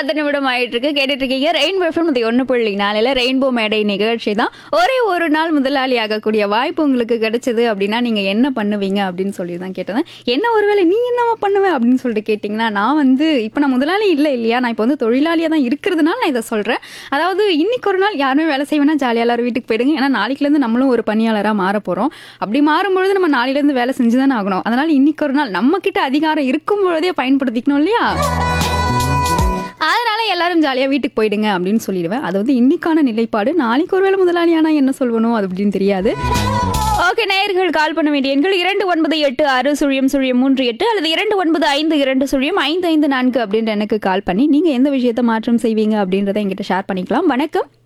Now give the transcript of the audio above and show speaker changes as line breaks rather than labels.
பத்து நிமிடம் ஆயிட்டு இருக்கு கேட்டுட்டு இருக்கீங்க ரெயின்போ எஃப்எம் இது ஒன்று புள்ளி நாளில் ரெயின்போ மேடை நிகழ்ச்சி தான் ஒரே ஒரு நாள் முதலாளி ஆகக்கூடிய வாய்ப்பு உங்களுக்கு கிடைச்சது அப்படின்னா நீங்கள் என்ன பண்ணுவீங்க அப்படின்னு சொல்லி தான் கேட்டேன் என்ன ஒருவேளை நீ என்னவா பண்ணுவேன் அப்படின்னு சொல்லிட்டு கேட்டிங்கன்னா நான் வந்து இப்போ நான் முதலாளி இல்லை இல்லையா நான் இப்போ வந்து தொழிலாளியாக தான் இருக்கிறதுனால நான் இதை சொல்கிறேன் அதாவது இன்னைக்கு ஒரு நாள் யாருமே வேலை செய்வேனா ஜாலியாக எல்லாரும் வீட்டுக்கு போயிடுங்க ஏன்னா நாளைக்குலேருந்து நம்மளும் ஒரு பணியாளராக மாற போகிறோம் அப்படி மாறும்பொழுது நம்ம நாளையிலேருந்து வேலை செஞ்சு தானே ஆகணும் அதனால் இன்னைக்கு ஒரு நாள் நம்ம கிட்ட அதிகாரம் இருக்கும் பொழுதே பயன்படுத்திக்கணும் இல்லையா அதனால எல்லாரும் ஜாலியாக வீட்டுக்கு போயிடுங்க அப்படின்னு சொல்லிடுவேன் அது வந்து இன்னைக்கான நிலைப்பாடு நாளைக்கு ஒருவேளை முதலாளியானா என்ன சொல்லணும் அது அப்படின்னு தெரியாது ஓகே நேயர்கள் கால் பண்ண வேண்டிய எண்கள் இரண்டு ஒன்பது எட்டு ஆறு சுழியம் சுழியம் மூன்று எட்டு அல்லது இரண்டு ஒன்பது ஐந்து இரண்டு சுழியம் ஐந்து ஐந்து நான்கு அப்படின்ற எனக்கு கால் பண்ணி நீங்கள் எந்த விஷயத்தை மாற்றம் செய்வீங்க அப்படின்றத என்கிட்ட ஷேர் பண்ணிக்கலாம் வணக்கம்